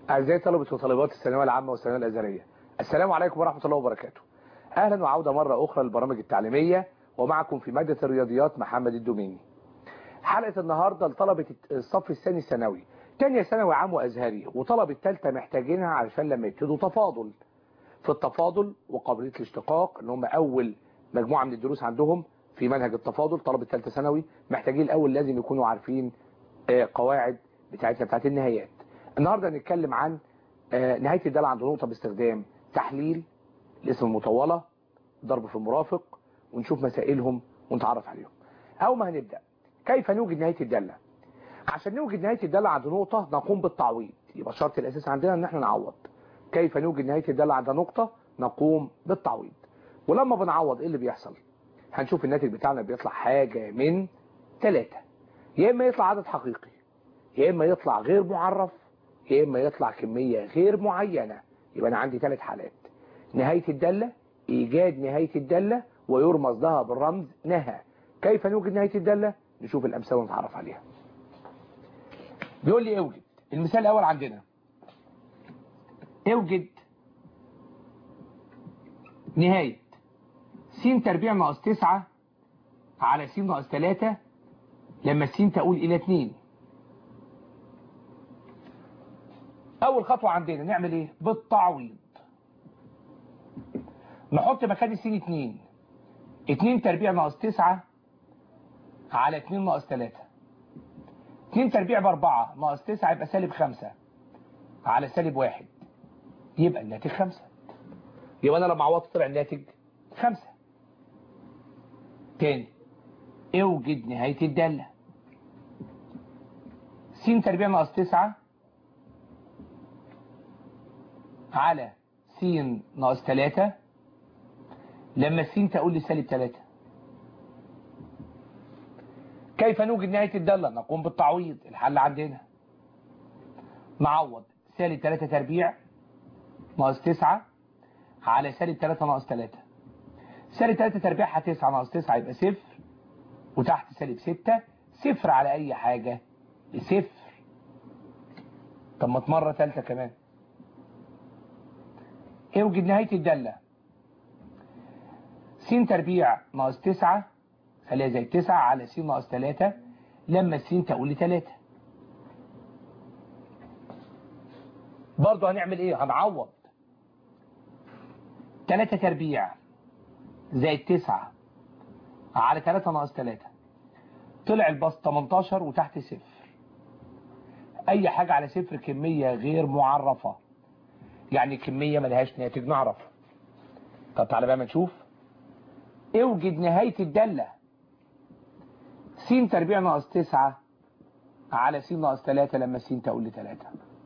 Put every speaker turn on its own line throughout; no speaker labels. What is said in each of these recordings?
أعزائي طلبة وطالبات الثانوية العامة والثانوية الأزهرية السلام عليكم ورحمة الله وبركاته أهلا وعودة مرة أخرى للبرامج التعليمية ومعكم في مادة الرياضيات محمد الدوميني حلقة النهاردة لطلبة الصف الثاني الثانوي تانية ثانوي عام وأزهري وطلبة الثالثة محتاجينها علشان لما يبتدوا تفاضل في التفاضل وقابلية الاشتقاق ان هم أول مجموعة من الدروس عندهم في منهج التفاضل طلبة ثالثة ثانوي محتاجين الأول لازم يكونوا عارفين قواعد بتاعتنا بتاعت النهايات النهاردة هنتكلم عن نهاية الدالة عند نقطة باستخدام تحليل الاسم المطولة ضرب في المرافق ونشوف مسائلهم ونتعرف عليهم أول ما هنبدأ كيف نوجد نهاية الدالة عشان نوجد نهاية الدالة عند نقطة نقوم بالتعويض يبقى الشرط الأساسي عندنا ان احنا نعوض كيف نوجد نهاية الدالة عند نقطة نقوم بالتعويض ولما بنعوض ايه اللي بيحصل هنشوف الناتج بتاعنا بيطلع حاجة من ثلاثة يا اما يطلع عدد حقيقي يا اما يطلع غير معرف يا اما يطلع كمية غير معينة يبقى انا عندي ثلاث حالات نهاية الدالة ايجاد نهاية الدالة ويرمز لها بالرمز نهى كيف نوجد نهاية الدالة نشوف الامثله ونتعرف عليها بيقول لي اوجد المثال الاول عندنا اوجد نهاية س تربيع ناقص 9 على س ناقص 3 لما س تقول الى 2 اول خطوة عندنا نعمل ايه بالتعويض نحط مكان س 2 2 تربيع ناقص 9 على 2 ناقص 3 2 تربيع باربعة ناقص 9 يبقى سالب 5 على سالب 1 يبقى الناتج 5 يبقى انا لما عوضت طلع الناتج 5 تاني اوجد نهاية الدالة س تربيع ناقص 9 على س ناقص 3 لما س تقول لي سالب 3 كيف نوجد نهاية الدالة نقوم بالتعويض الحل عندنا نعوض سالب 3 تربيع ناقص 9 على سالب 3 ناقص 3 سالب 3 تربيعها 9 ناقص 9 يبقى صفر وتحت سالب 6 صفر على اي حاجة صفر طب ما مرة ثالثة كمان اوجد نهاية الدالة س تربيع ناقص 9 خليها زي 9 على س ناقص 3 لما س تقول لي 3 برضه هنعمل ايه هنعوض 3 تربيع زائد 9 على 3 ناقص 3 طلع البسط 18 وتحت صفر اي حاجة على صفر كمية غير معرفة يعني كمية ملهاش ناتج نعرف طب تعالى بقى ما نشوف اوجد نهاية الدالة س تربيع ناقص 9 على س ناقص 3 لما س تقول لي 3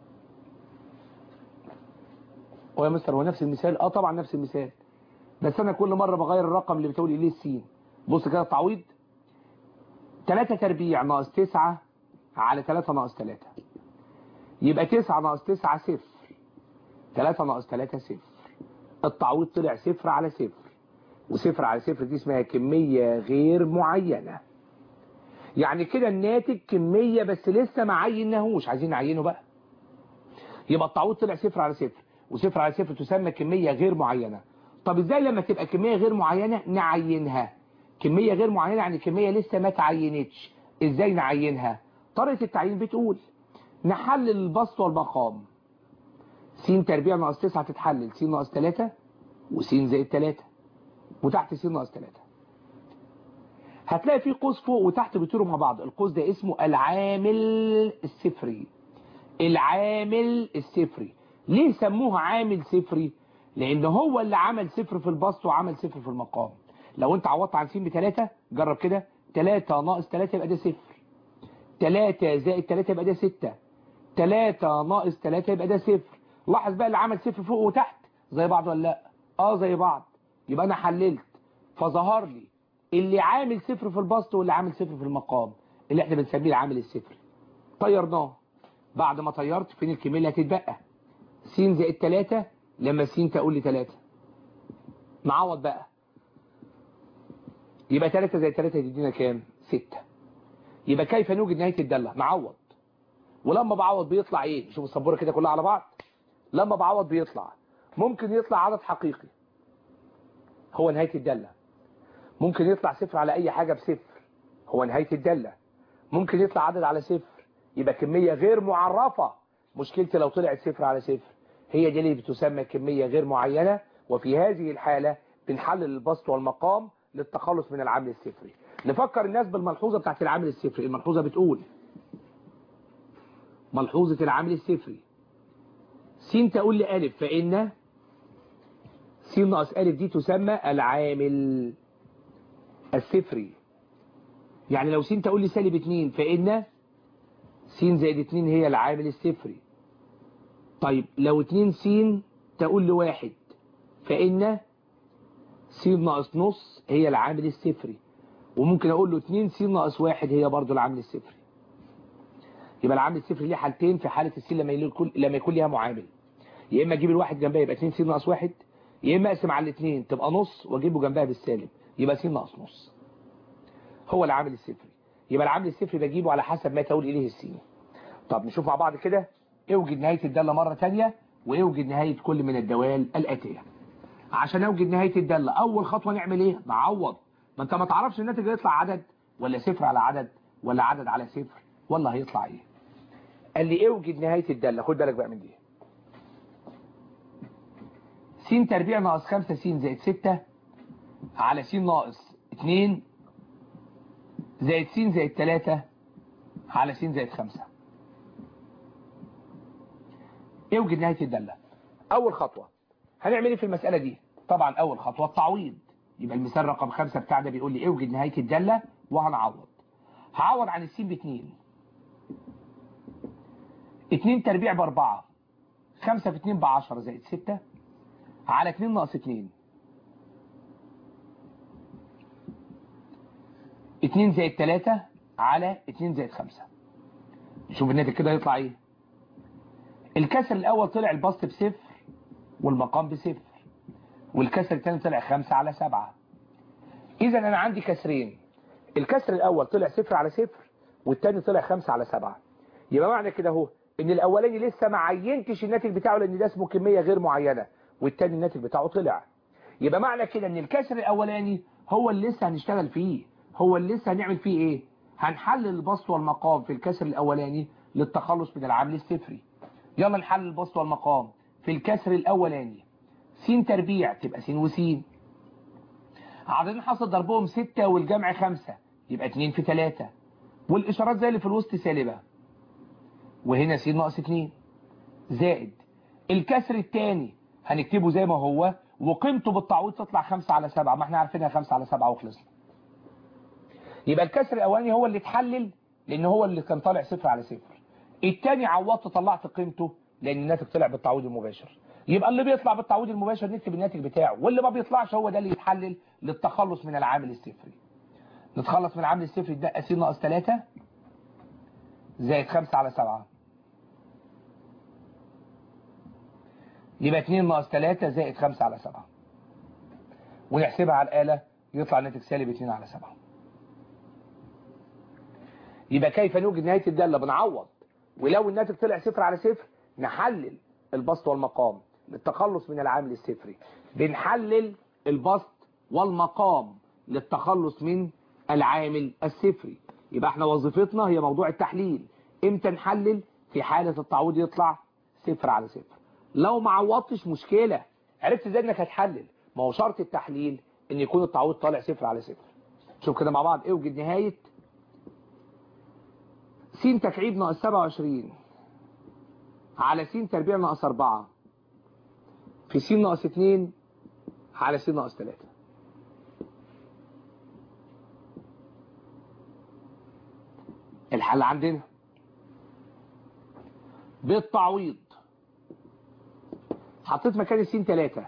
هو يا مستر هو نفس المثال اه طبعا نفس المثال بس انا كل مرة بغير الرقم اللي بتقول لي السين بص كده التعويض 3 تربيع ناقص 9 على 3 ناقص 3 يبقى 9 ناقص 9 صفر 3 ناقص 3 صفر التعويض طلع صفر على صفر وصفر على صفر دي اسمها كمية غير معينة يعني كده الناتج كمية بس لسه ما عيناهوش عايزين نعينه بقى يبقى التعويض طلع صفر على صفر وصفر على صفر تسمى كمية غير معينة طب ازاي لما تبقى كمية غير معينة نعينها كمية غير معينة يعني كمية لسه ما تعينتش ازاي نعينها طريقة التعيين بتقول نحلل البسط والمقام س تربيع ناقص 9 تتحلل س ناقص 3 وس زائد 3 وتحت س ناقص 3 هتلاقي في قوس فوق وتحت بيطيروا مع بعض القوس ده اسمه العامل الصفري العامل الصفري ليه سموه عامل صفري لان هو اللي عمل صفر في البسط وعمل صفر في المقام لو انت عوضت عن س بثلاثة جرب كده 3 ناقص 3 يبقى ده صفر 3 زائد 3 يبقى ده 6 3 ناقص 3 يبقى ده صفر لاحظ بقى اللي عمل صفر فوق وتحت زي بعض ولا لا اه زي بعض يبقى انا حللت فظهر لي اللي عامل صفر في البسط واللي عامل صفر في المقام اللي احنا بنسميه العامل الصفري طيرناه بعد ما طيرت فين الكميه اللي هتتبقى س زائد 3 لما س تقول لي 3 نعوض بقى يبقى 3 زائد 3 تدينا كام 6 يبقى كيف نوجد نهايه الداله نعوض ولما بعوض بيطلع ايه شوف السبوره كده كلها على بعض لما بعوض بيطلع ممكن يطلع عدد حقيقي هو نهاية الدالة ممكن يطلع صفر على اي حاجة بصفر هو نهاية الدالة ممكن يطلع عدد على صفر يبقى كمية غير معرفة مشكلتي لو طلعت صفر على صفر هي دي اللي بتسمى كمية غير معينة وفي هذه الحالة بنحلل البسط والمقام للتخلص من العامل الصفري نفكر الناس بالملحوظة بتاعت العامل الصفري الملحوظة بتقول ملحوظة العامل الصفري س تقول لي ألف فإن س ناقص ألف دي تسمى العامل الصفري يعني لو س تقول لي سالب 2 فإن س زائد 2 هي العامل الصفري طيب لو 2 س تقول لي واحد فإن س ناقص نص هي العامل الصفري وممكن أقول له 2 س ناقص واحد هي برضو العامل الصفري يبقى العامل الصفري ليه حالتين في حالة السين لما يكون لما يكون ليها معامل يا اما اجيب الواحد جنبها يبقى 2 س ناقص واحد يا اما اقسم على الاثنين تبقى نص واجيبه جنبها بالسالب يبقى س ناقص نص هو العامل الصفري يبقى العامل الصفري بجيبه على حسب ما تقول اليه السين طب نشوف مع بعض كده اوجد نهاية الدالة مرة ثانيه واوجد نهاية كل من الدوال الآتية عشان اوجد نهاية الدالة اول خطوة نعمل ايه نعوض ما انت ما تعرفش الناتج هيطلع عدد ولا صفر على عدد ولا عدد على صفر ولا هيطلع ايه قال لي اوجد نهاية الدالة خد بالك بقى من دي س تربيع ناقص 5 س زائد 6 على س ناقص 2 زائد س زائد 3 على س زائد 5 اوجد نهاية الدالة اول خطوة هنعمل ايه في المسألة دي طبعا اول خطوة التعويض يبقى المثال رقم 5 بتاع ده بيقول لي اوجد نهاية الدالة وهنعوض هعوض عن السين باتنين 2 تربيع باربعة 5 في 2 بعشرة زائد 6 على 2 ناقص 2 2 زائد 3 على 2 زائد 5 شوف الناتج كده يطلع ايه الكسر الاول طلع البسط بصفر والمقام بصفر والكسر الثاني طلع 5 على 7 اذا انا عندي كسرين الكسر الاول طلع صفر على صفر والثاني طلع 5 على 7 يبقى معنى كده اهو ان الاولاني لسه ما عينتش الناتج بتاعه لان ده اسمه كمية غير معينة والتاني الناتج بتاعه طلع يبقى معنى كده ان الكسر الاولاني هو اللي لسه هنشتغل فيه هو اللي لسه هنعمل فيه ايه هنحلل البسط والمقام في الكسر الاولاني للتخلص من العامل الصفري يلا نحلل البسط والمقام في الكسر الاولاني س تربيع تبقى س وس عددين حصل ضربهم 6 والجمع 5 يبقى 2 في 3 والاشارات زي اللي في الوسط سالبه وهنا س ناقص 2 زائد الكسر الثاني هنكتبه زي ما هو وقيمته بالتعويض تطلع 5 على 7 ما احنا عارفينها 5 على 7 وخلصنا يبقى الكسر الاولاني هو اللي اتحلل لان هو اللي كان طالع صفر على صفر الثاني عوضت طلعت قيمته لان الناتج طلع بالتعويض المباشر يبقى اللي بيطلع بالتعويض المباشر نكتب الناتج بتاعه واللي ما بيطلعش هو ده اللي يتحلل للتخلص من العامل الصفري نتخلص من العامل الصفري ده س ناقص 3 زائد 5 على 7 يبقى 2 ناقص 3 زائد 5 على 7 ونحسبها على الآلة يطلع الناتج سالب 2 على 7 يبقى كيف نوجد نهاية الدالة بنعوض ولو الناتج طلع صفر على صفر نحلل البسط والمقام للتخلص من العامل الصفري بنحلل البسط والمقام للتخلص من العامل الصفري يبقى احنا وظيفتنا هي موضوع التحليل امتى نحلل في حالة التعويض يطلع صفر على صفر لو ما عوضتش مشكلة عرفت ازاي انك هتحلل ما هو شرط التحليل ان يكون التعويض طالع صفر على صفر شوف كده مع بعض اوجد نهاية س تكعيب ناقص 27 على س تربيع ناقص 4 في س ناقص 2 على س ناقص 3 الحل عندنا بالتعويض حطيت مكان السين 3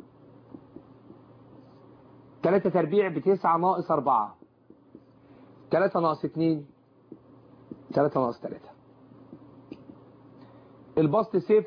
3 تربيع بتسعة ناقص 4 3 ناقص 2 3 ناقص 3 البسط صفر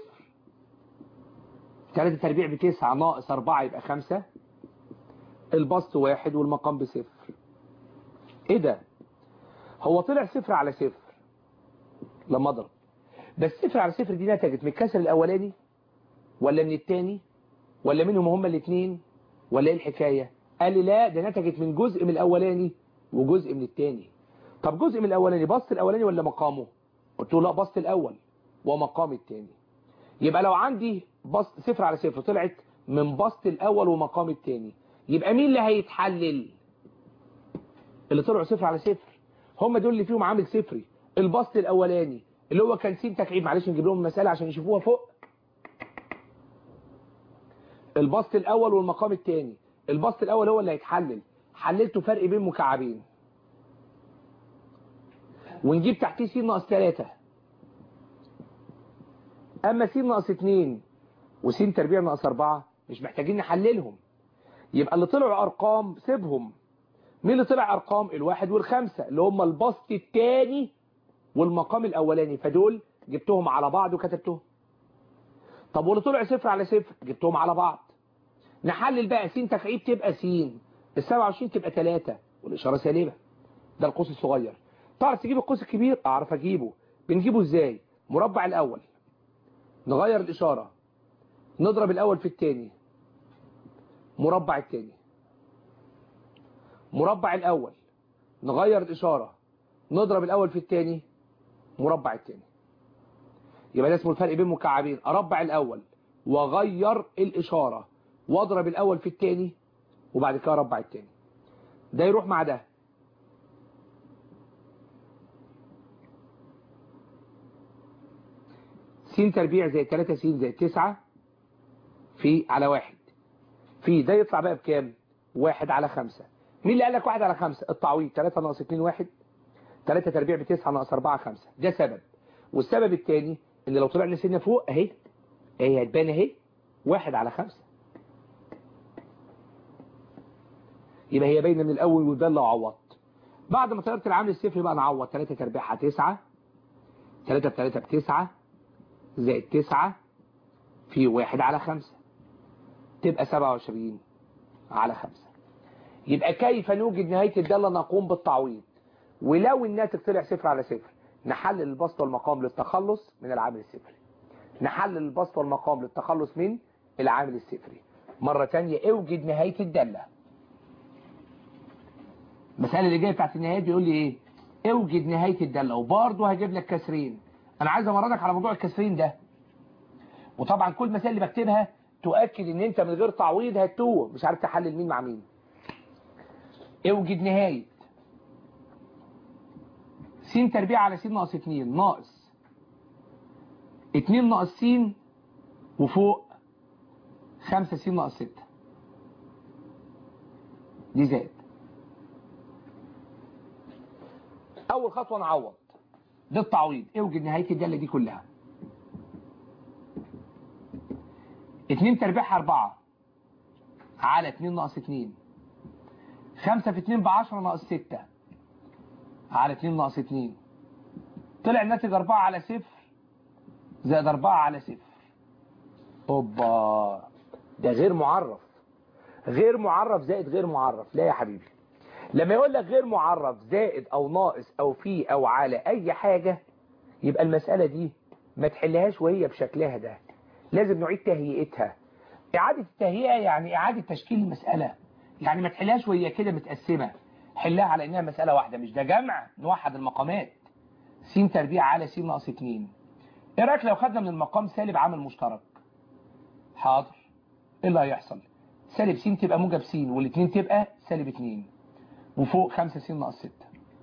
3 تربيع بتسعة ناقص 4 يبقى 5 البسط واحد والمقام بصفر ايه ده هو طلع صفر على صفر لما اضرب بس صفر على صفر دي نتجت من الكسر الاولاني ولا من الثاني ولا منهم هما الاثنين ولا ايه الحكايه قال لي لا ده نتجت من جزء من الاولاني وجزء من الثاني طب جزء من الاولاني بسط الاولاني ولا مقامه قلت له لا بسط الاول ومقام الثاني يبقى لو عندي بسط صفر على صفر طلعت من بسط الاول ومقام الثاني يبقى مين اللي هيتحلل اللي طلعوا صفر على صفر هم دول اللي فيهم عامل صفري البسط الاولاني اللي هو كان س تكعيب معلش نجيب لهم المساله عشان يشوفوها فوق البسط الاول والمقام الثاني البسط الاول هو اللي هيتحلل حللته فرق بين مكعبين ونجيب تحتيه س ناقص 3 اما س ناقص 2 وس تربيع ناقص 4 مش محتاجين نحللهم يبقى اللي طلعوا ارقام سيبهم مين اللي طلع ارقام الواحد والخمسة اللي هم البسط الثاني والمقام الاولاني فدول جبتهم على بعض وكتبتهم طب واللي طلع صفر على صفر جبتهم على بعض نحلل بقى س تكعيب تبقى س ال 27 تبقى 3 والاشاره سالبه ده القوس الصغير تعرف تجيب القوس الكبير اعرف اجيبه بنجيبه ازاي مربع الاول نغير الاشاره نضرب الاول في الثاني مربع الثاني مربع الاول نغير الاشاره نضرب الاول في الثاني مربع الثاني يبقى ده اسمه الفرق بين مكعبين اربع الاول واغير الاشاره واضرب الاول في الثاني وبعد كده اربع الثاني ده يروح مع ده س تربيع زي 3 س زي 9 في على واحد في ده يطلع بقى بكام واحد على خمسة مين اللي قال لك واحد على خمسة التعويض 3 ناقص 2 واحد 3 تربيع ب 9 ناقص 4 5 ده سبب والسبب الثاني ان لو طلعنا سنه فوق اهي اهي هتبان اهي واحد على خمسة يبقى هي باينه من الاول وتبان لو عوضت بعد ما طيرت العامل الصفري بقى نعوض 3 تربيعها 9 3 ب 3 ب 9 زائد 9 في 1 على 5 تبقى 27 على 5 يبقى كيف نوجد نهاية الدالة نقوم بالتعويض ولو الناتج طلع صفر على صفر نحلل البسط والمقام للتخلص من العامل الصفري نحلل البسط والمقام للتخلص من العامل الصفري مرة تانية اوجد نهاية الدالة المسألة اللي جاية بتاعت النهاية بيقول لي ايه اوجد نهاية الدالة وبرضه هجيب لك كسرين انا عايز امرنك على موضوع الكسرين ده وطبعا كل مسائل اللي بكتبها تؤكد ان انت من غير تعويض هتوه مش عارف تحلل مين مع مين اوجد نهاية س تربيع على س ناقص 2 ناقص 2 ناقص س وفوق 5 س ناقص 6 دي زائد اول خطوة نعوض ده التعويض اوجد نهاية الدالة دي كلها 2 تربيعها 4 على 2 ناقص 2 5 في 2 ب 10 ناقص 6 على 2 ناقص 2 طلع الناتج 4 على 0 زائد 4 على 0 اوبا ده غير معرف غير معرف زائد غير معرف لا يا حبيبي لما يقول لك غير معرف زائد او ناقص او في او على اي حاجة يبقى المسألة دي ما تحلهاش وهي بشكلها ده لازم نعيد تهيئتها اعادة التهيئة يعني اعادة تشكيل المسألة يعني ما تحلهاش وهي كده متقسمة حلها على انها مسألة واحدة مش ده جمع نوحد المقامات س تربيع على س ناقص 2 ايه رايك لو خدنا من المقام سالب عامل مشترك حاضر ايه اللي هيحصل سالب س تبقى موجب س والاثنين تبقى سالب 2 وفوق 5 س ناقص 6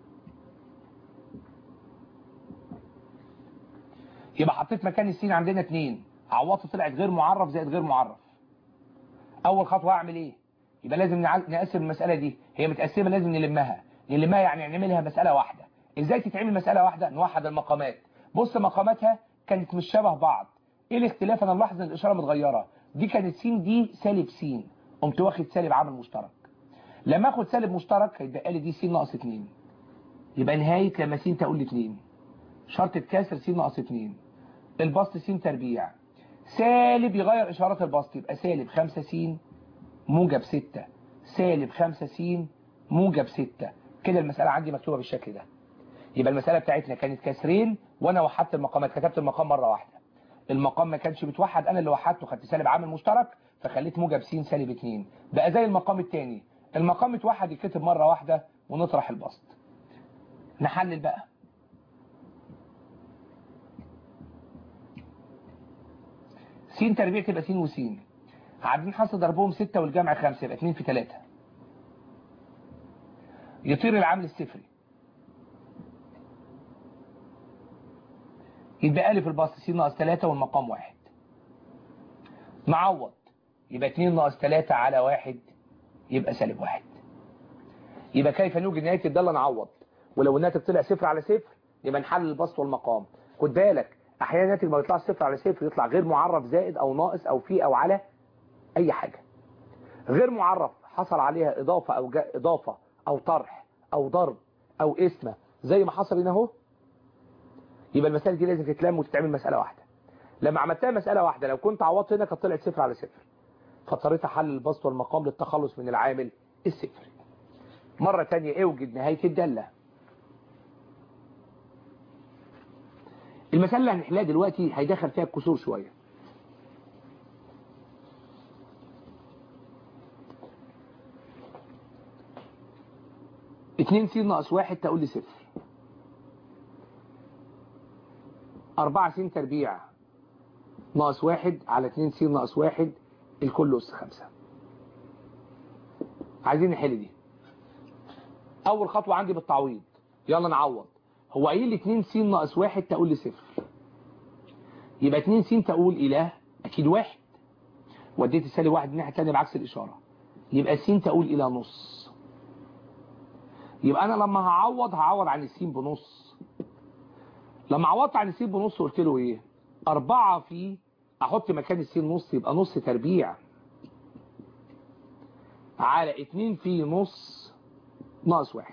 يبقى حطيت مكان السين عندنا 2 عوضته طلعت غير معرف زائد غير معرف اول خطوه اعمل ايه يبقى لازم نقسم المساله دي هي متقسمه لازم نلمها نلمها يعني نعملها مساله واحده ازاي تتعمل مساله واحده نوحد المقامات بص مقاماتها كانت مش شبه بعض ايه الاختلاف انا ملاحظ ان الاشاره متغيره دي كانت س دي سالب س قمت واخد سالب عامل مشترك لما اخد سالب مشترك هيتبقى لي دي س ناقص 2 يبقى نهايه لما س تقول لي 2 شرط كسر س ناقص 2 البسط س تربيع سالب يغير اشارات البسط يبقى سالب 5 س موجب 6 سالب 5 س موجب 6 كده المسألة عندي مكتوبة بالشكل ده يبقى المسألة بتاعتنا كانت كسرين وانا وحدت المقامات كتبت المقام مرة واحدة المقام ما كانش بتوحد انا اللي وحدته خدت سالب عامل مشترك فخليت موجب س سالب 2 بقى زي المقام الثاني المقام اتوحد يتكتب مرة واحدة ونطرح البسط نحلل بقى س تربيع تبقى س وس عارفين حصل ضربهم 6 والجمع 5 يبقى 2 في 3 يطير العامل الصفري يبقى ألف البسط س ناقص 3 والمقام 1 نعوض يبقى 2 ناقص 3 على 1 يبقى سالب 1 يبقى كيف نوجد نهاية الدالة نعوض ولو الناتج طلع صفر على صفر يبقى نحلل البسط والمقام خد بالك احيانا الناتج ما يطلعش صفر على صفر يطلع غير معرف زائد او ناقص او في او على اي حاجة غير معرف حصل عليها اضافة او جا اضافة او طرح او ضرب او اسمة زي ما حصل هنا اهو يبقى المسألة دي لازم تتلم وتتعمل مسألة واحدة لما عملتها مسألة واحدة لو كنت عوضت هنا كانت طلعت صفر على صفر فاضطريت احلل البسط والمقام للتخلص من العامل الصفري مرة تانية اوجد نهاية الدالة المسألة اللي هنحلها دلوقتي هيدخل فيها الكسور شوية اتنين س ناقص واحد تقول لي صفر أربعة س تربيع ناقص واحد على اتنين س ناقص واحد الكل أس خمسة عايزين نحل دي أول خطوة عندي بالتعويض يلا نعوض هو قايل لي 2 س ناقص واحد تقول لي صفر يبقى 2 س تقول إله أكيد واحد وديت السالب واحد الناحية الثانية بعكس الإشارة يبقى س تقول إلى نص يبقى أنا لما هعوض هعوض عن السين بنص لما عوضت عن السين بنص قلت له إيه أربعة في أحط مكان السين نص يبقى نص تربيع على اتنين في نص ناقص واحد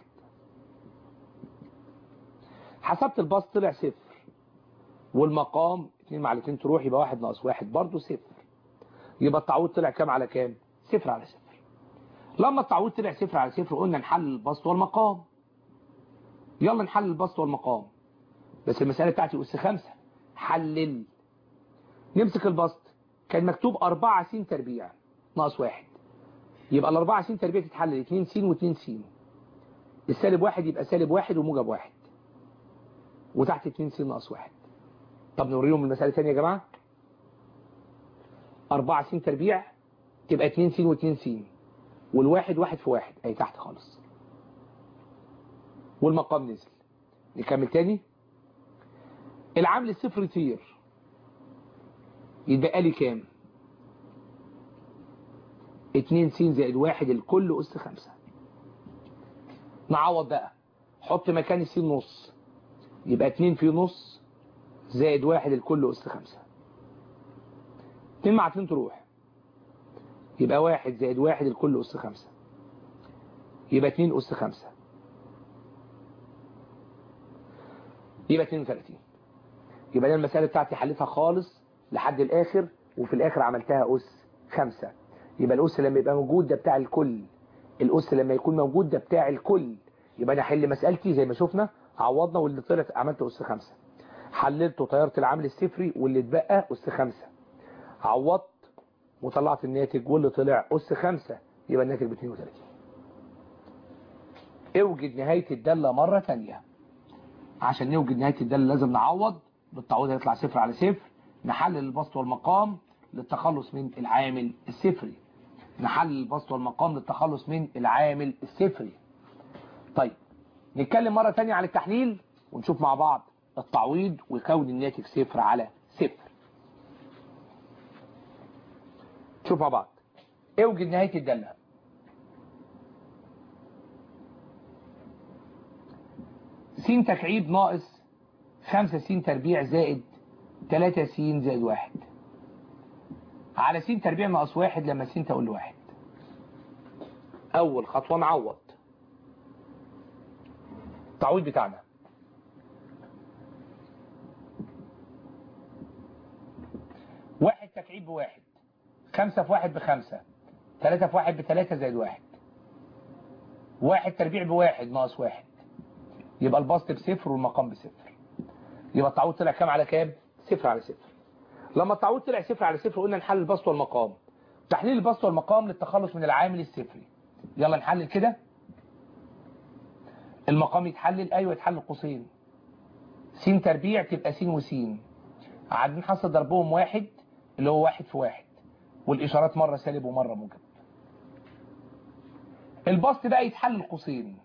حسبت البسط طلع صفر والمقام 2 مع 2 تروح يبقى 1 ناقص 1 برضه صفر يبقى التعويض طلع كام على كام صفر على صفر لما التعويض طلع صفر على صفر قلنا نحلل البسط والمقام يلا نحلل البسط والمقام بس المسألة بتاعتي أس 5 حلل نمسك البسط كان مكتوب 4 س تربيع ناقص 1 يبقى ال 4 س تربيع تتحلل 2 س و2 س السالب 1 يبقى سالب 1 وموجب 1 وتحت 2 س ناقص 1 طب نوريهم المسألة ثانيه يا جماعة 4 س تربيع تبقى 2 س و2 س والواحد واحد في واحد اي تحت خالص والمقام نزل نكمل تاني العامل الصفر يطير يتبقى لي كام 2 س زائد 1 الكل أس 5 نعوض بقى حط مكان الس نص يبقى 2 في نص زائد 1 الكل أس 5 2 مع 2 تروح يبقى 1 زائد 1 الكل أس 5 يبقى 2 أس 5 يبقى 32 يبقى انا المسألة بتاعتي حلتها خالص لحد الآخر وفي الآخر عملتها أس 5 يبقى الأس لما يبقى موجود ده بتاع الكل الأس لما يكون موجود ده بتاع الكل يبقى أنا أحل مسألتي زي ما شفنا عوضنا واللي طلعت عملت أس 5 حللت وطيرت العامل الصفري واللي اتبقى أس 5 عوضت وطلعت الناتج واللي طلع أس 5 يبقى الناتج ب 32 اوجد نهاية الدالة مرة ثانيه عشان نوجد نهاية الدالة لازم نعوض بالتعويض هيطلع صفر على صفر نحلل البسط والمقام للتخلص من العامل الصفري نحلل البسط والمقام للتخلص من العامل الصفري طيب نتكلم مرة تانية عن التحليل ونشوف مع بعض التعويض وكون الناتج صفر على صفر شوف مع بعض اوجد نهاية الدالة س تكعيب ناقص 5 س تربيع زائد 3 س زائد 1 على س تربيع ناقص 1 لما س تقول له 1 أول خطوة نعوض التعويض بتاعنا واحد تكعيب بواحد خمسة في واحد بخمسة ثلاثة في واحد بثلاثة زائد واحد واحد تربيع بواحد ناقص واحد يبقى البسط بصفر والمقام بصفر يبقى التعويض طلع كام على كام صفر على صفر لما التعويض طلع صفر على صفر قلنا نحلل البسط والمقام تحليل البسط والمقام للتخلص من العامل الصفري يلا نحلل كده المقام يتحلل ايوه يتحلل قوسين س تربيع تبقى س وس عددين حصل ضربهم واحد اللي هو واحد في واحد والاشارات مرة سالب ومرة موجب البسط بقى يتحلل قوسين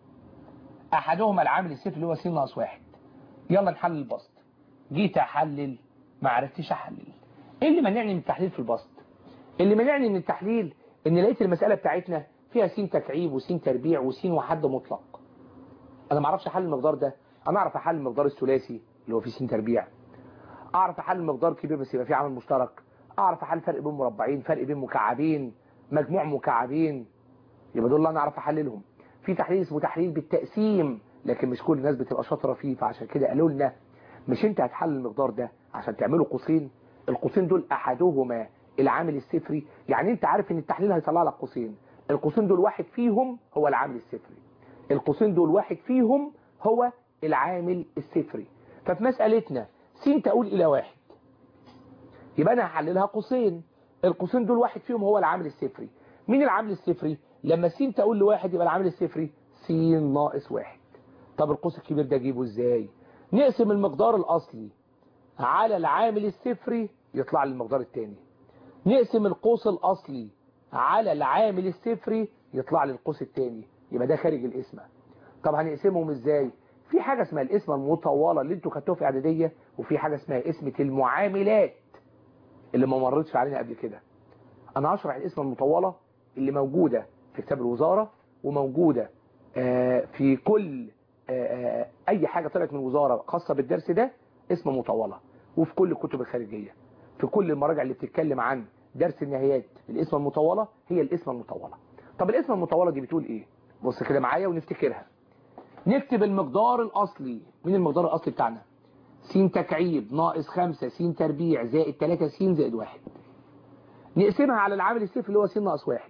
احدهما العامل الصفر اللي هو س ناقص واحد يلا نحلل البسط جيت احلل ما عرفتش احلل ايه اللي منعني من التحليل في البسط اللي منعني من التحليل ان لقيت المسألة بتاعتنا فيها س تكعيب وس تربيع وس وحد مطلق انا ما اعرفش احلل المقدار ده انا اعرف احلل المقدار الثلاثي اللي هو فيه س تربيع اعرف احلل مقدار كبير بس يبقى فيه عامل مشترك اعرف احلل فرق بين مربعين فرق بين مكعبين مجموع مكعبين يبقى دول اللي انا اعرف احللهم في تحليل اسمه تحليل بالتقسيم لكن مش كل الناس بتبقى شاطره فيه فعشان كده قالوا لنا مش انت هتحلل المقدار ده عشان تعمله قوسين القوسين دول احدهما العامل الصفري يعني انت عارف ان التحليل هيطلع لك قوسين القوسين دول واحد فيهم هو العامل الصفري القوسين دول واحد فيهم هو العامل الصفري ففي مسألتنا س تقول إلى واحد يبقى أنا هحللها قوسين القوسين دول واحد فيهم هو العامل الصفري مين العامل الصفري لما س تقول لواحد يبقى العامل الصفري س ناقص واحد طب القوس الكبير ده اجيبه ازاي نقسم المقدار الأصلي على العامل الصفري يطلع لي المقدار الثاني نقسم القوس الأصلي على العامل الصفري يطلع لي القوس الثاني يبقى ده خارج القسمة طب هنقسمهم ازاي في حاجة اسمها القسمة المطولة اللي انتوا خدتوها في اعدادية وفي حاجة اسمها قسمة المعاملات اللي ما مرتش علينا قبل كده انا هشرح القسمة المطولة اللي موجودة في كتاب الوزارة وموجودة في كل اي حاجة طلعت من الوزارة خاصة بالدرس ده اسم مطولة وفي كل الكتب الخارجية في كل المراجع اللي بتتكلم عن درس النهايات الاسم المطولة هي الاسم المطولة طب الاسم المطولة دي بتقول ايه بص كده معايا ونفتكرها نكتب المقدار الأصلي من المقدار الأصلي بتاعنا س تكعيب ناقص 5 س تربيع زائد 3 س زائد 1 نقسمها على العامل الصفر اللي هو س ناقص 1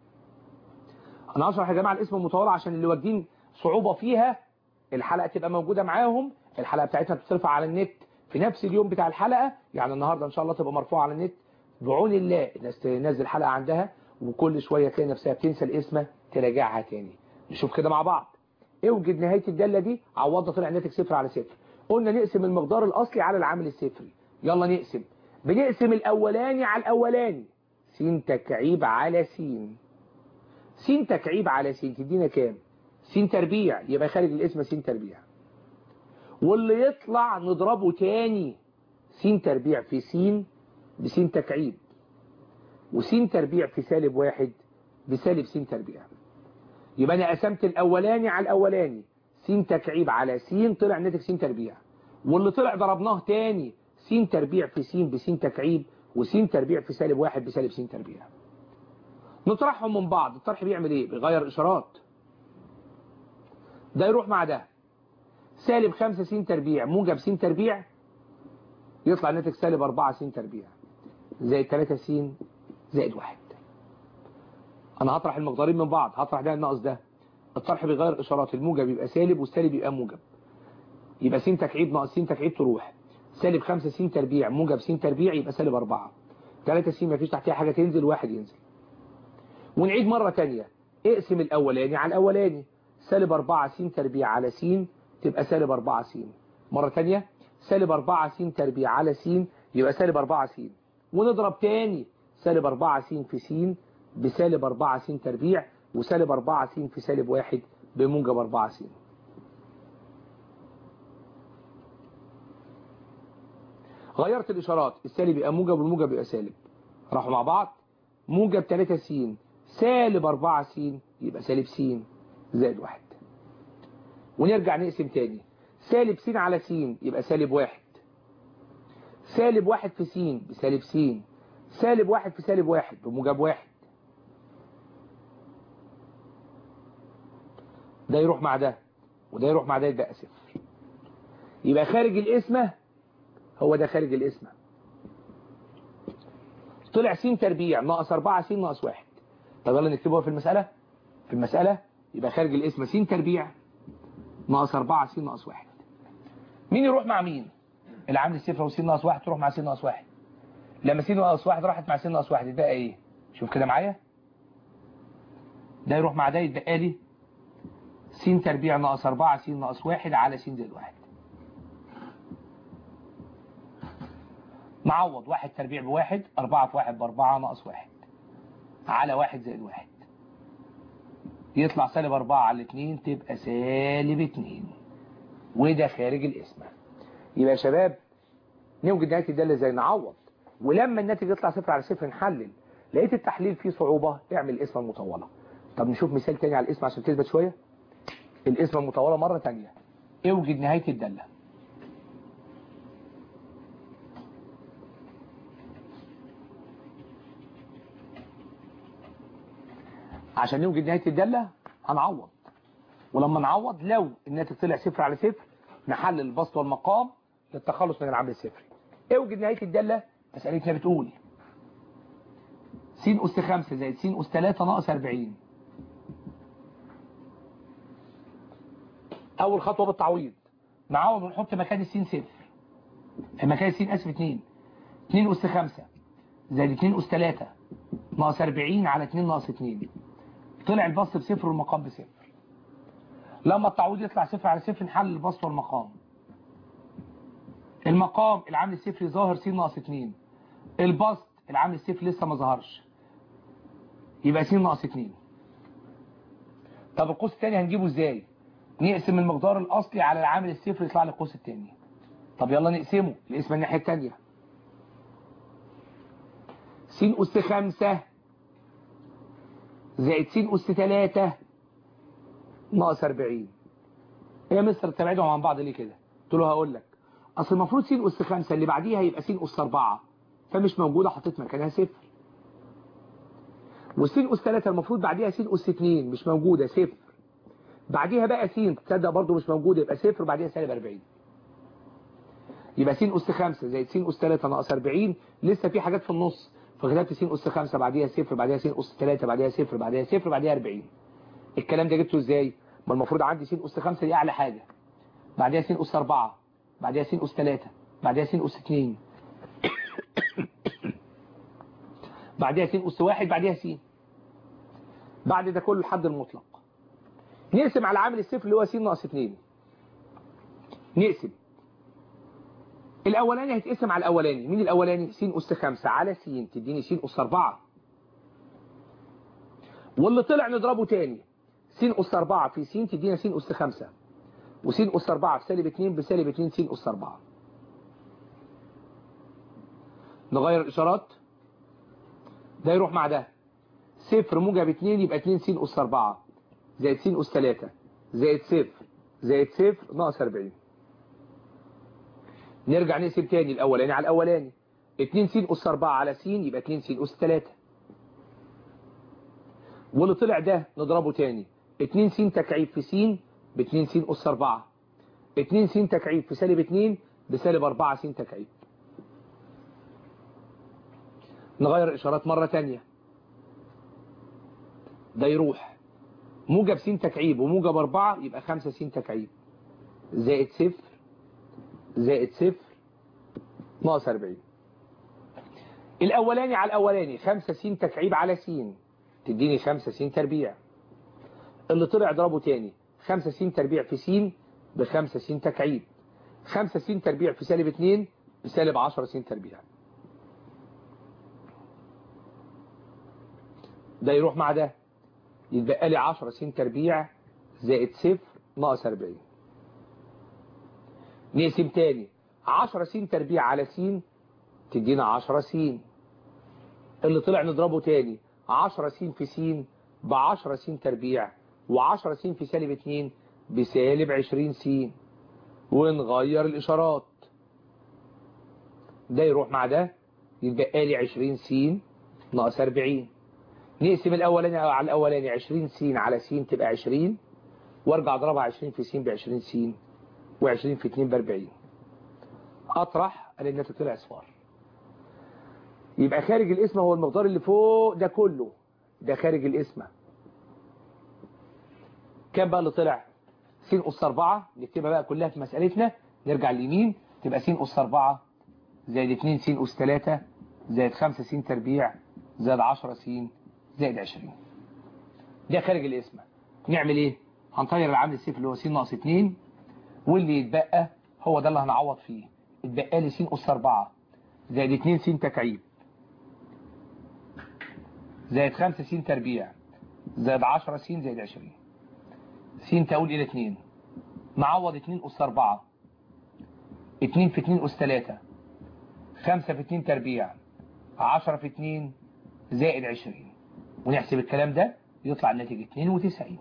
انا هشرح يا جماعه الاسم المطول عشان اللي واخدين صعوبة فيها الحلقة تبقى موجودة معاهم الحلقة بتاعتها بترفع على النت في نفس اليوم بتاع الحلقة يعني النهاردة ان شاء الله تبقى مرفوعة على النت بعون الله الناس تنزل حلقة عندها وكل شوية تلاقي نفسها بتنسى الاسم تراجعها تاني نشوف كده مع بعض اوجد نهاية الدالة دي عوضها طلع ناتج صفر على صفر قلنا نقسم المقدار الأصلي على العامل الصفري يلا نقسم بنقسم الأولاني على الأولاني س تكعيب على س س تكعيب على س تدينا كام س تربيع يبقى خارج الاسم س تربيع واللي يطلع نضربه تاني س تربيع في س بس تكعيب وس تربيع في سالب واحد بسالب س تربيع يبقى انا قسمت الاولاني على الاولاني س تكعيب على س طلع ناتج س تربيع واللي طلع ضربناه تاني س تربيع في س بس تكعيب وس تربيع في سالب واحد بسالب س تربيع نطرحهم من بعض الطرح بيعمل ايه بيغير اشارات ده يروح مع ده سالب 5 س تربيع موجب س تربيع يطلع ناتج سالب 4 س تربيع زائد 3 س زائد 1 انا هطرح المقدارين من بعض هطرح ده الناقص ده الطرح بيغير اشارات الموجب يبقى سالب والسالب يبقى موجب يبقى س تكعيب ناقص س تكعيب تروح سالب 5 س تربيع موجب س تربيع يبقى سالب 4 3 س مفيش تحتها حاجه تنزل واحد ينزل ونعيد مرة تانية اقسم الاولاني على الاولاني سالب 4 س تربيع على س تبقى سالب 4 س مرة تانية سالب 4 س تربيع على س يبقى سالب 4 س ونضرب تاني سالب 4 س في س بسالب 4 س تربيع وسالب 4 س في سالب 1 بموجب 4 س غيرت الإشارات السالب يبقى موجب والموجب يبقى سالب راحوا مع بعض موجب 3 س سالب 4 س يبقى سالب س زائد 1 ونرجع نقسم تاني سالب س على س يبقى سالب 1 سالب 1 في س بسالب س سالب 1 في سالب 1 بموجب 1 ده يروح مع ده وده يروح مع ده يبقى صفر يبقى خارج القسمة هو ده خارج القسمة طلع س تربيع ناقص 4 س ناقص 1 طب يلا نكتبوها في المسألة في المسألة يبقى خارج القسمة س تربيع ناقص 4 س ناقص 1 مين يروح مع مين العامل الصفر وس ناقص 1 تروح مع س ناقص 1 لما س ناقص 1 راحت مع س ناقص 1 يبقى ايه شوف كده معايا ده يروح مع ده يتبقى لي س تربيع ناقص 4 س ناقص 1 على س زائد 1 نعوض 1 تربيع بواحد 4 في 1 بأربعة ناقص 1 على 1 زائد 1 يطلع سالب 4 على 2 تبقى سالب 2 وده خارج القسمة يبقى يا شباب نوجد نهاية الدالة ازاي نعوض ولما الناتج يطلع صفر على صفر نحلل لقيت التحليل فيه صعوبة اعمل القسمة المطولة طب نشوف مثال تاني على القسمة عشان تثبت شوية القسمة المطولة مرة تانية اوجد نهاية الدالة عشان نوجد نهاية الدالة هنعوض ولما نعوض لو الناتج طلع صفر على صفر نحلل البسط والمقام للتخلص من العامل الصفري اوجد نهاية الدالة مسألتنا بتقول س أس 5 زائد س أس 3 ناقص 40 أول خطوة بالتعويض نعوض ونحط مكان السين صفر في مكان السين أسف 2 2 أس 5 زائد 2 أس 3 ناقص 40 على 2 ناقص 2 طلع البسط بصفر والمقام بصفر لما التعويض يطلع صفر على صفر نحلل البسط والمقام المقام العامل الصفري ظاهر س ناقص 2 البسط العامل الصفري لسه ما ظهرش يبقى س ناقص 2 طب القوس الثاني هنجيبه ازاي نقسم المقدار الاصلي على العامل الصفري يطلع لي القوس الثاني طب يلا نقسمه القسمه الناحيه الثانيه س أس 5 زائد س أس 3 ناقص 40 يا مستر تبعدهم عن بعض ليه كده قلت له هقول لك اصل المفروض س أس 5 اللي بعديها يبقى س أس 4 فمش موجوده حطيت مكانها صفر وس أس 3 المفروض بعديها س أس 2 مش موجوده صفر بعديها بقى س تصدق برضه مش موجوده يبقى صفر وبعديها سالب 40 يبقى س أس 5 زائد س أس 3 ناقص 40 لسه في حاجات في النص فكتبت س أس 5 بعديها صفر بعديها س أس 3 بعديها صفر بعديها صفر بعديها 40 الكلام ده جبته ازاي ما المفروض عندي س أس 5 دي اعلى حاجه بعديها س أس 4 بعديها س أس 3 بعديها س أس 2 بعديها س أس 1 بعديها س بعد ده كله الحد المطلق نقسم على عامل الصفر اللي هو س ناقص 2 نقسم الاولاني هيتقسم على الاولاني مين الاولاني س أس 5 على س تديني س أس 4 واللي طلع نضربه تاني س أس 4 في س تدينا س أس 5 وس أس 4 في سالب 2 بسالب 2 س أس 4 نغير الإشارات ده يروح مع ده صفر موجب 2 يبقى 2 س أس 4 زائد س أس 3 زائد صفر زائد صفر ناقص 40 نرجع نقسم تاني الأولاني على الأولاني 2 س أس 4 على س يبقى 2 س أس 3 واللي طلع ده نضربه تاني 2 س تكعيب في س ب 2 س أس 4 2 س تكعيب في سالب 2 بسالب 4 س تكعيب نغير الإشارات مرة تانية ده يروح موجب س تكعيب وموجب 4 يبقى 5 س تكعيب زائد صفر زائد صفر ناقص 40 الأولاني على الأولاني 5 س تكعيب على س تديني 5 س تربيع اللي طلع اضربه تاني 5 س تربيع في س ب 5 س تكعيب 5 س تربيع في سالب 2 بسالب 10 س تربيع ده يروح مع ده يتبقى لي 10 س تربيع زائد صفر ناقص 40 نقسم تاني 10 س تربيع على س تدينا 10 س اللي طلع نضربه تاني 10 س في س ب 10 س تربيع و10 س في سالب 2 بسالب 20 س ونغير الإشارات ده يروح مع ده يتبقى لي 20 س ناقص 40 نقسم الأولاني على الأولاني 20 س على س تبقى 20 وارجع اضربها 20 في س ب 20 س و20 في 2 ب 40 اطرح الاقي الناتج طلع اصفار يبقى خارج القسمه هو المقدار اللي فوق ده كله ده خارج القسمه كام بقى اللي طلع س أس 4 نكتبها بقى كلها في مسألتنا نرجع اليمين تبقى س أس 4 زائد 2 س أس 3 زائد 5 س تربيع زائد 10 س زائد 20 ده خارج القسمة نعمل ايه هنطير العامل الصفر اللي هو س ناقص 2 واللي يتبقى هو ده اللي هنعوض فيه اتبقى لي س أس 4 زائد 2 س تكعيب زائد 5 س تربيع زائد 10 س زائد 20 س تقول إلى 2 نعوض 2 أس 4 2 في 2 أس 3 5 في 2 تربيع 10 في 2 زائد 20 ونحسب الكلام ده يطلع الناتج 92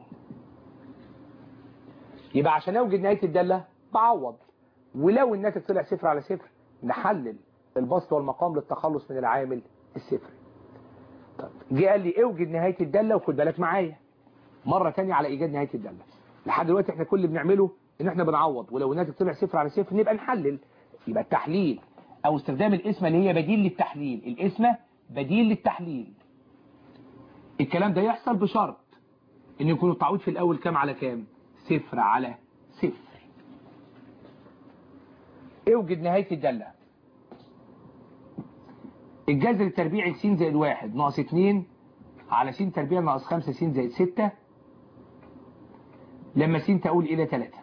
يبقى عشان اوجد نهاية الدالة بعوض ولو الناتج طلع صفر على صفر نحلل البسط والمقام للتخلص من العامل الصفري طب جه قال لي اوجد نهاية الدالة وخد بالك معايا مرة تانية على ايجاد نهاية الدالة لحد دلوقتي احنا كل اللي بنعمله ان احنا بنعوض ولو الناتج طلع صفر على صفر نبقى نحلل يبقى التحليل او استخدام الاسمة اللي هي بديل للتحليل الاسمة بديل للتحليل الكلام ده يحصل بشرط ان يكون التعويض في الاول كام على كام صفر على صفر اوجد نهاية الدالة الجذر التربيعي س زائد واحد ناقص اتنين على س تربيع ناقص خمسة س زائد ستة لما س تقول إلى تلاتة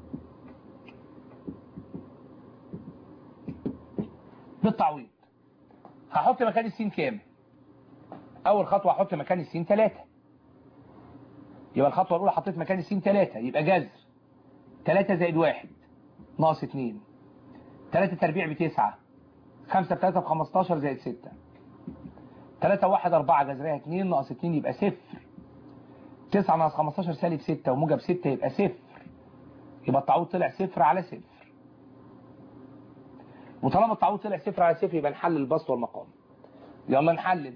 بالتعويض هحط مكان السين كام أول خطوة هحط مكان السين تلاتة يبقى الخطوة الأولى حطيت مكان السين تلاتة يبقى جذر تلاتة زائد واحد ناقص اتنين تلاتة تربيع بتسعة خمسة بتلاتة بخمستاشر زائد ستة تلاتة واحد أربعة جذرها اتنين ناقص اتنين يبقى صفر تسعة ناقص خمستاشر سالب ستة وموجب ستة يبقى صفر يبقى التعويض طلع صفر على صفر وطالما التعويض طلع صفر على صفر يبقى نحلل البسط والمقام يلا نحلل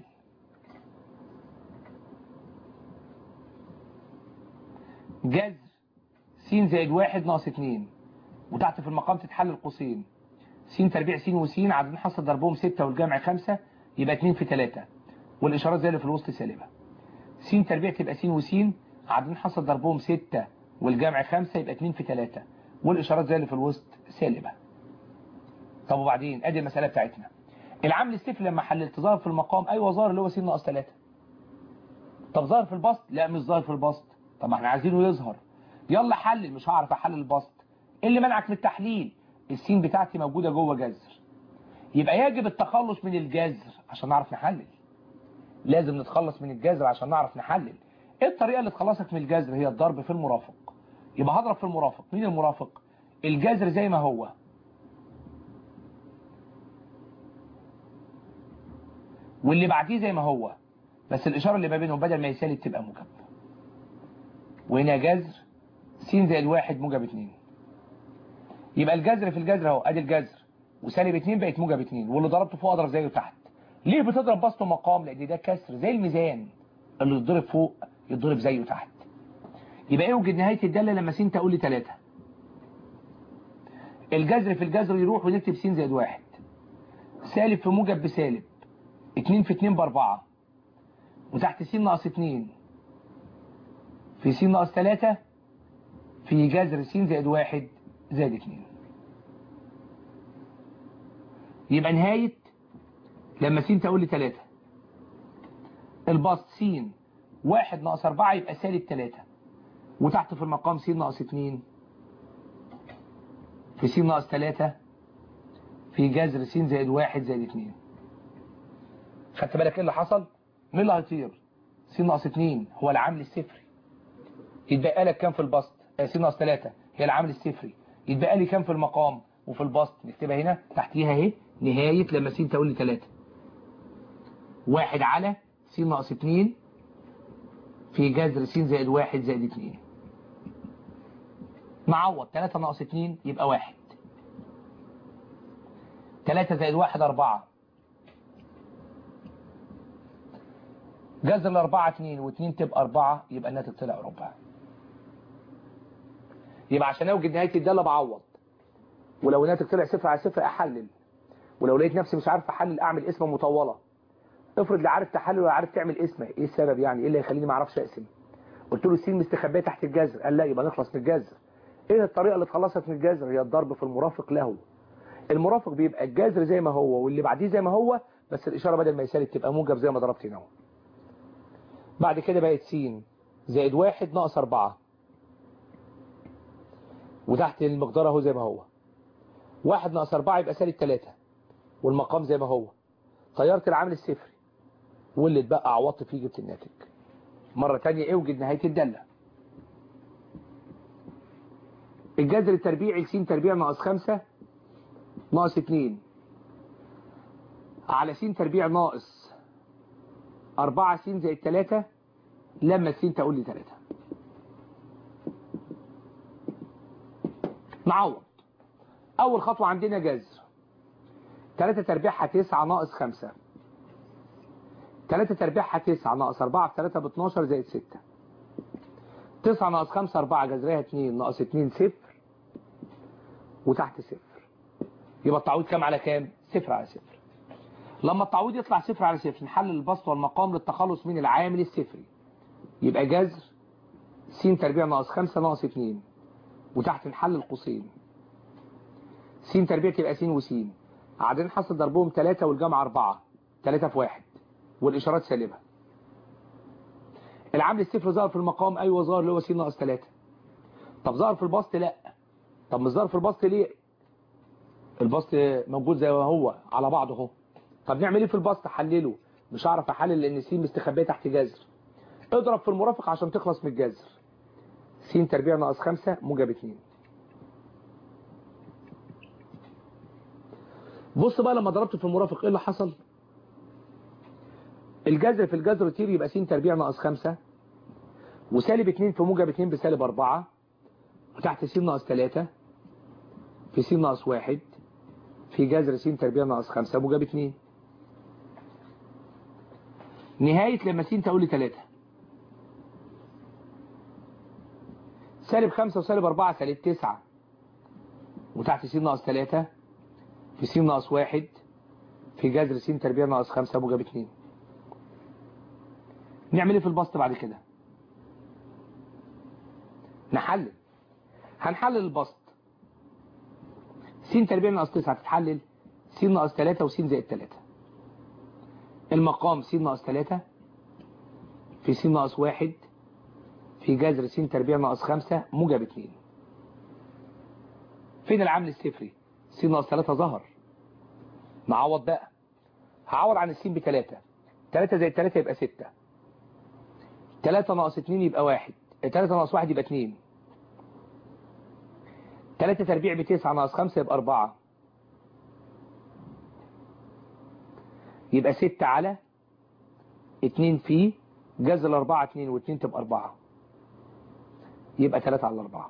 جذر س زائد واحد ناقص اتنين وتحت في المقام تتحلل قوسين س تربيع س وس عددين حصل ضربهم ستة والجمع خمسة يبقى اتنين في تلاتة والإشارات زي اللي في الوسط سالبة س تربيع تبقى س وس عددين حصل ضربهم ستة والجمع خمسة يبقى اتنين في تلاتة والإشارات زي اللي في الوسط سالبة طب وبعدين ادي المسألة بتاعتنا العامل الصفر لما حللت ظاهر في المقام ايوه ظاهر اللي هو س ناقص 3 طب ظاهر في البسط لا مش ظاهر في البسط طب ما احنا عايزينه يظهر يلا حلل مش هعرف احلل البسط ايه اللي منعك من التحليل السين بتاعتي موجودة جوه جذر يبقى يجب التخلص من الجذر عشان نعرف نحلل لازم نتخلص من الجذر عشان نعرف نحلل ايه الطريقة اللي تخلصك من الجذر هي الضرب في المرافق يبقى هضرب في المرافق مين المرافق الجذر زي ما هو واللي بعديه زي ما هو بس الإشارة اللي ما بينهم بدل ما يسالب تبقى موجب وهنا جذر س زائد واحد موجب اتنين يبقى الجذر في الجذر اهو ادي الجذر وسالب اتنين بقت موجب اتنين واللي ضربته فوق اضرب زيه تحت ليه بتضرب بسط مقام لان ده كسر زي الميزان اللي يتضرب فوق يتضرب زيه تحت يبقى اوجد نهاية الدالة لما س تقول لي 3 الجذر في الجذر يروح ونكتب س زائد واحد سالب في موجب بسالب 2 في 2 باربعة وتحت س ناقص 2 في س ناقص 3 في جذر س زائد واحد زائد 2 يبقى نهاية لما س تقول لي 3 البسط س واحد ناقص 4 يبقى سالب 3 وتحت في المقام س ناقص 2 في س ناقص 3 في جذر س زائد واحد زائد 2 خدت بالك ايه اللي حصل مين اللي هيطير س ناقص 2 هو العامل الصفري يتبقى لك كام في البسط س ناقص 3 هي العامل الصفري يتبقى لي كام في المقام وفي البسط نكتبها هنا تحتيها اهي نهاية لما س تقول لي 3 واحد على س ناقص 2 في جذر س زائد واحد زائد 2 نعوض 3 ناقص 2 يبقى واحد 3 زائد واحد 4 جذر الأربعة اتنين واتنين تبقى أربعة يبقى الناتج طلع ربع يبقى عشان أوجد نهاية الدالة بعوض ولو الناتج طلع صفر على صفر أحلل ولو لقيت نفسي مش عارف أحلل أعمل اسمة مطولة افرض لا عارف تحلل ولا عارف تعمل اسمة إيه السبب يعني إيه اللي يخليني ما أعرفش أقسم قلت له السين مستخبية تحت الجذر قال لا يبقى نخلص من الجذر ايه الطريقة اللي اتخلصت من الجذر هي الضرب في المرافق له المرافق بيبقى الجذر زي ما هو واللي بعديه زي ما هو بس الإشارة بدل ما يسالب تبقى موجب زي ما ضربت هنا بعد كده بقت س زائد واحد ناقص أربعة وتحت المقدار اهو زي ما هو واحد ناقص أربعة يبقى سالب تلاتة والمقام زي ما هو طيرت العامل الصفري واللي اتبقى عوضت فيه جبت الناتج مرة تانية اوجد نهاية الدالة الجذر التربيعي س تربيع ناقص خمسة ناقص اتنين على س تربيع ناقص أربعة س زائد تلاتة لما س تقول لي تلاتة نعوض أول خطوة عندنا جذر تلاتة تربيعها تسعة ناقص خمسة تلاتة تربيعها تسعة ناقص أربعة في تلاتة باتناشر زائد ستة تسعة ناقص خمسة أربعة جذرها اتنين ناقص اتنين صفر وتحت صفر يبقى التعويض كام على كام؟ صفر على صفر لما التعويض يطلع صفر على صفر نحلل البسط والمقام للتخلص من العامل الصفري يبقى جذر س تربيع ناقص خمسة ناقص اتنين وتحت نحلل قوسين س تربيع تبقى س وس عددين حصل ضربهم ثلاثة والجمع أربعة ثلاثة في واحد والإشارات سالبة العامل الصفر ظهر في المقام أيوة ظهر اللي هو س ناقص ثلاثة طب ظهر في البسط لا طب مش ظهر في البسط ليه البسط موجود زي ما هو على بعضه اهو طب نعمل ايه في البسط حلله مش هعرف احلل لان س مستخبيه تحت جذر اضرب في المرافق عشان تخلص من الجذر س تربيع ناقص خمسة موجب اتنين بص بقى لما ضربت في المرافق ايه اللي حصل الجذر في الجذر يطير يبقى س تربيع ناقص خمسة وسالب اتنين في موجب اتنين بسالب اربعة وتحت س ناقص تلاتة في س ناقص واحد في جذر س تربيع ناقص خمسة موجب اتنين نهاية لما س تقول لي تلاتة سالب خمسة وسالب أربعة سالب تسعة وتحت س ناقص تلاتة في س ناقص واحد في جذر س تربيع ناقص خمسة موجب اتنين نعمل ايه في البسط بعد كده نحلل هنحلل البسط س تربيع ناقص تسعة تتحلل س ناقص تلاتة وس زائد تلاتة المقام س ناقص تلاتة في س ناقص واحد في جذر س تربيع ناقص خمسة موجب اتنين فين العامل الصفري س ناقص تلاتة ظهر نعوض بقى هعوض عن السين بتلاتة تلاتة زائد تلاتة يبقى ستة تلاتة ناقص اتنين يبقى واحد تلاتة ناقص واحد يبقى اتنين تلاتة تربيع بتسعة ناقص خمسة يبقى أربعة يبقى ستة على اتنين في جذر الأربعة اتنين واتنين تبقى أربعة يبقى تلاتة على أربعة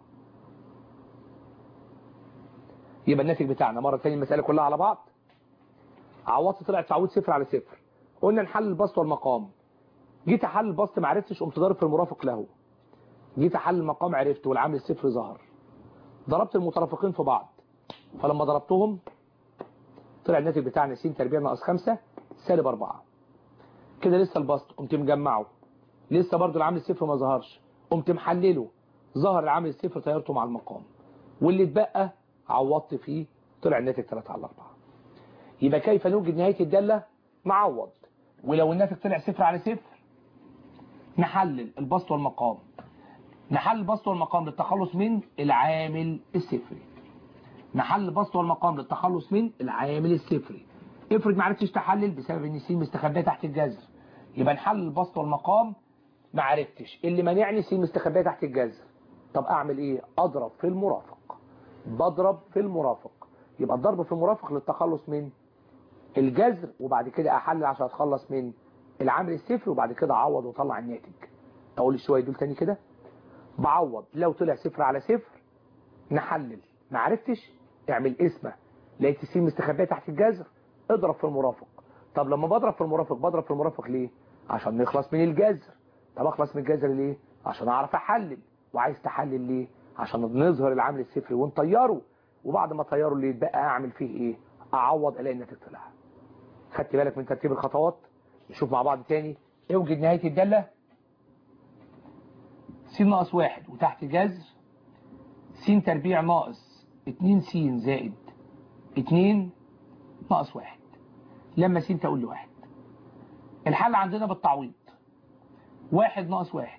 يبقى الناتج بتاعنا مرة تانية المسألة كلها على بعض عوضت طلعت تعويض صفر على صفر قلنا نحل البسط والمقام جيت احل البسط ما عرفتش قمت ضارب في المرافق له جيت احل المقام عرفت والعامل الصفر ظهر ضربت المترافقين في بعض فلما ضربتهم طلع الناتج بتاعنا س تربيع ناقص 5 سالب 4 كده لسه البسط قمت مجمعه لسه برضو العامل الصفر ما ظهرش قمت محلله ظهر العامل الصفر طيرته مع المقام واللي اتبقى عوضت فيه طلع الناتج 3 على 4 يبقى كيف نوجد نهاية الدالة نعوض ولو الناتج طلع صفر على صفر نحلل البسط والمقام نحل البسط والمقام للتخلص من العامل الصفري نحل البسط والمقام للتخلص من العامل الصفري افرض ما عرفتش تحلل بسبب ان س مستخبيه تحت الجذر يبقى نحل البسط والمقام ما عرفتش اللي مانعني س مستخبيه تحت الجذر طب اعمل ايه اضرب في المرافق بضرب في المرافق يبقى الضرب في المرافق للتخلص من الجذر وبعد كده احلل عشان اتخلص من العامل الصفر وبعد كده اعوض واطلع الناتج اقول شويه دول تاني كده بعوض لو طلع صفر على صفر نحلل ما عرفتش اعمل اسمه لقيت س مستخبيه تحت الجذر اضرب في المرافق طب لما بضرب في المرافق بضرب في المرافق ليه عشان نخلص من الجذر طب اخلص من الجذر ليه عشان اعرف احلل وعايز تحلل ليه عشان نظهر العامل الصفري ونطيره وبعد ما طيره اللي يتبقى اعمل فيه ايه اعوض الاقي الناتج طلع خدت بالك من ترتيب الخطوات نشوف مع بعض تاني اوجد نهايه الداله س ناقص واحد وتحت جذر س تربيع ناقص 2 س زائد 2 ناقص 1 لما س تقول لي 1 الحل عندنا بالتعويض 1 ناقص 1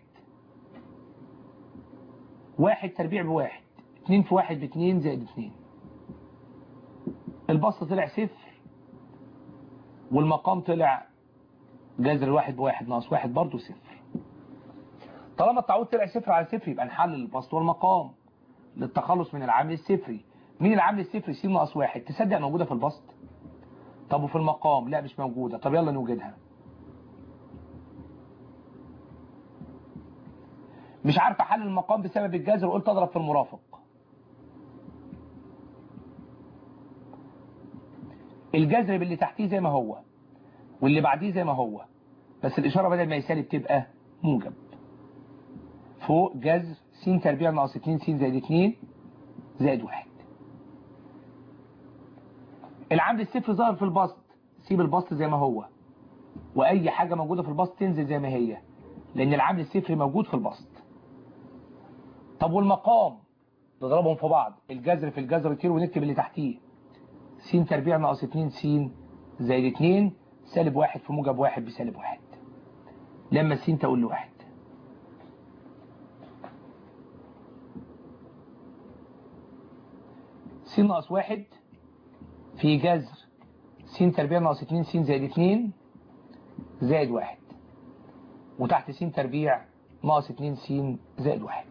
1 تربيع بواحد 2 في 1 ب2 زائد 2 البسط طلع صفر والمقام طلع جذر الواحد بواحد ناقص واحد برضه صفر طالما التعويض طلع صفر على صفر يبقى نحلل البسط والمقام للتخلص من العامل الصفري مين العامل الصفري س ناقص واحد تصدق موجودة في البسط طب وفي المقام لا مش موجودة طب يلا نوجدها مش عارف احلل المقام بسبب الجذر وقلت اضرب في المرافق الجذر باللي تحتيه زي ما هو واللي بعديه زي ما هو بس الإشارة بدل ما يسالب تبقى موجب فوق جذر س تربيع ناقص 2 س زائد 2 زائد 1 العامل الصفر ظاهر في البسط سيب البسط زي ما هو وأي حاجة موجودة في البسط تنزل زي ما هي لأن العامل الصفر موجود في البسط طب والمقام نضربهم في بعض الجذر في الجذر يطير ونكتب اللي تحتيه س تربيع ناقص 2 س زائد 2 سالب واحد في موجب واحد بسالب واحد لما س تقول له واحد س ناقص واحد في جذر س تربيع ناقص 2 س زائد 2 زائد واحد وتحت س تربيع ناقص 2 س زائد واحد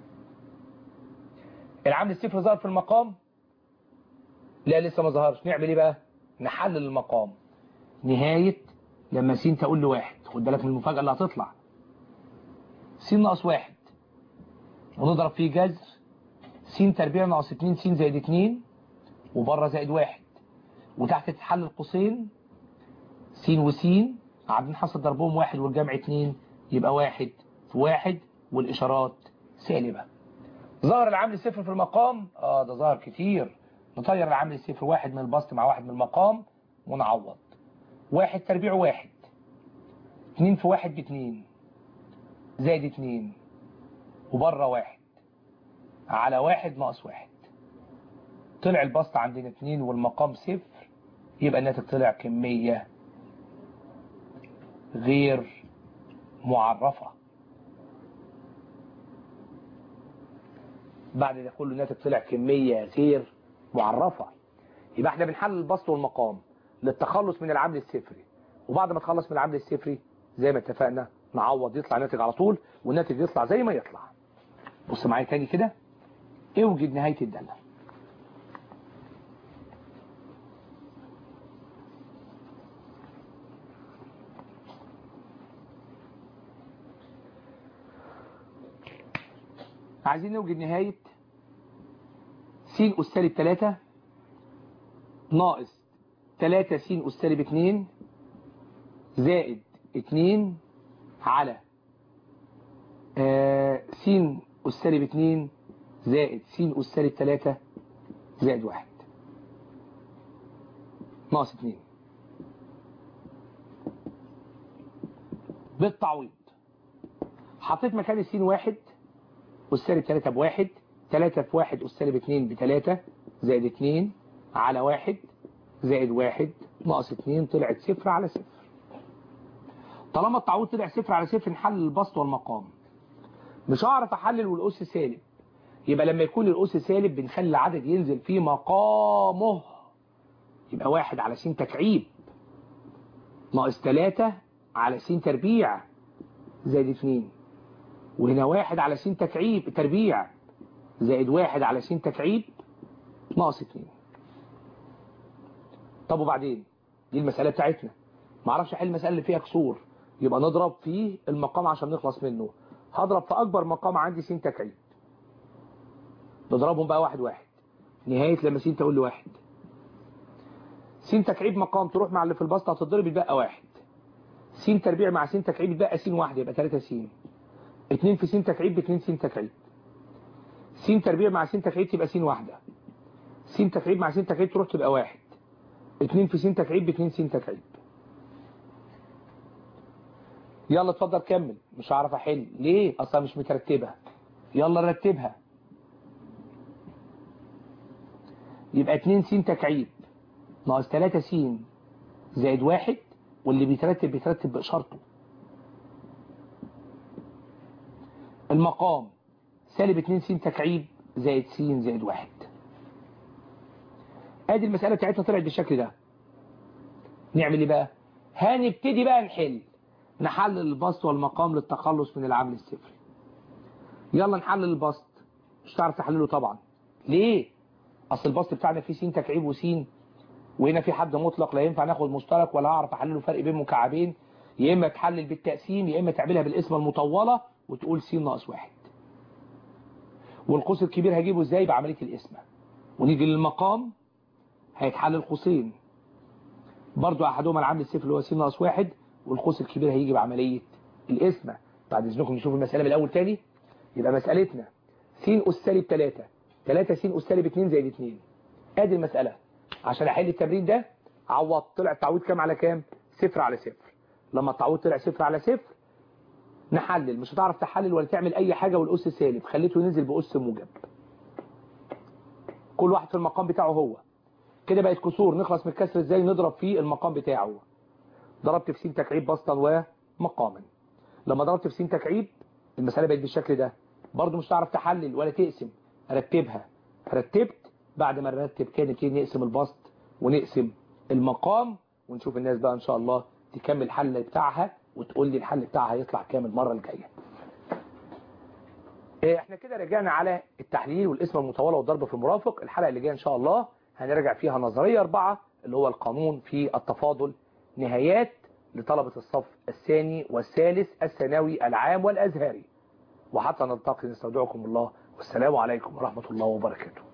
العامل الصفر ظهر في المقام لا لسه ما ظهرش نعمل ايه بقى نحلل المقام نهاية لما س تقول له واحد خد بالك من المفاجأة اللي هتطلع س ناقص واحد ونضرب فيه جذر س تربيع ناقص 2 س زائد 2 وبره زائد واحد وتحت تتحل القوسين س وس عاملين حصل ضربهم واحد والجمع اتنين يبقى واحد في واحد والإشارات سالبة ظهر العامل الصفر في المقام اه ده ظهر كتير نطير العامل الصفر واحد من البسط مع واحد من المقام ونعوض واحد تربيع واحد اتنين في واحد باتنين زائد اتنين وبره واحد على واحد ناقص واحد طلع البسط عندنا اتنين والمقام صفر يبقى الناتج طلع كمية غير معرفة بعد ده كله الناتج طلع كمية غير معرفة يبقى احنا بنحلل البسط والمقام للتخلص من العامل الصفري وبعد ما تخلص من العامل الصفري زي ما اتفقنا نعوض يطلع ناتج على طول والناتج يطلع زي ما يطلع بص معايا تاني كده اوجد نهاية الدالة عايزين نوجد نهاية س أس سالب 3 ناقص 3 س أس سالب 2 زائد 2 على آه س أس سالب 2 زائد س أس سالب 3 زائد 1 ناقص 2 بالتعويض حطيت مكان السين واحد أس سالب 3 بواحد 3 في 1 أس سالب 2 بتلاتة زائد 2 على واحد زائد واحد ناقص 2 طلعت صفر على صفر طالما التعويض طلع صفر على صفر نحلل البسط والمقام مش هعرف احلل والأس سالب يبقى لما يكون الأس سالب بنخلي العدد ينزل في مقامه يبقى واحد على س تكعيب ناقص 3 على س تربيع زائد 2 وهنا واحد على س تكعيب تربيع زائد واحد على س تكعيب ناقص 2 طب وبعدين دي المسألة بتاعتنا ما اعرفش احل المسألة اللي فيها كسور يبقى نضرب في المقام عشان نخلص منه هضرب في اكبر مقام عندي س تكعيب نضربهم بقى واحد واحد نهاية لما س تقول لي واحد س تكعيب مقام تروح مع اللي في البسط هتضرب يتبقى واحد س تربيع مع س تكعيب يتبقى س واحد يبقى 3 س 2 في س تكعيب ب 2 س تكعيب س تربيع مع س تكعيب تبقى س واحدة س تكعيب مع س تكعيب تروح تبقى واحد 2 في س تكعيب ب 2 س تكعيب يلا اتفضل كمل مش هعرف احل ليه اصلا مش مترتبة يلا رتبها يبقى 2 س تكعيب ناقص 3 س زائد واحد واللي بيترتب بيترتب بإشارته المقام سالب 2 س تكعيب زائد س زائد واحد ادي المسألة بتاعتنا طلعت بالشكل ده نعمل ايه بقى هنبتدي بقى نحل نحلل البسط والمقام للتخلص من العامل الصفري يلا نحلل البسط مش هتعرف تحلله طبعا ليه اصل البسط بتاعنا فيه س تكعيب وس وهنا في حد مطلق لا ينفع ناخد مشترك ولا اعرف احلله فرق بين مكعبين يا اما تحلل بالتقسيم يا اما تعملها بالقسمه المطوله وتقول س ناقص واحد والقوس الكبير هجيبه ازاي بعمليه القسمه ونيجي للمقام هيتحلل قوسين برضو احدهما العامل الصفر اللي هو س ناقص واحد والقوس الكبير هيجي بعمليه القسمه بعد اذنكم نشوف المساله من الاول تاني يبقى مسالتنا س اس سالب 3 3 س اس سالب 2 زائد 2 ادي المساله عشان احل التمرين ده عوض طلع التعويض كام على كام صفر على صفر لما التعويض طلع صفر على صفر نحلل مش هتعرف تحلل ولا تعمل اي حاجه والاس سالب خليته ينزل باس موجب كل واحد في المقام بتاعه هو كده بقت كسور نخلص من الكسر ازاي نضرب في المقام بتاعه ضربت في س تكعيب بسطا ومقاما لما ضربت في س تكعيب المساله بقت بالشكل ده برضه مش هتعرف تحلل ولا تقسم رتبها رتبت بعد ما نرتب كده نبتدي نقسم البسط ونقسم المقام ونشوف الناس بقى ان شاء الله تكمل الحل بتاعها وتقول لي الحل بتاعها هيطلع كام المره الجايه احنا كده رجعنا على التحليل والاسم المطوله والضرب في المرافق الحلقه اللي جايه ان شاء الله هنرجع فيها نظريه اربعه اللي هو القانون في التفاضل نهايات لطلبه الصف الثاني والثالث الثانوي العام والازهري وحتى نلتقي نستودعكم الله والسلام عليكم ورحمه الله وبركاته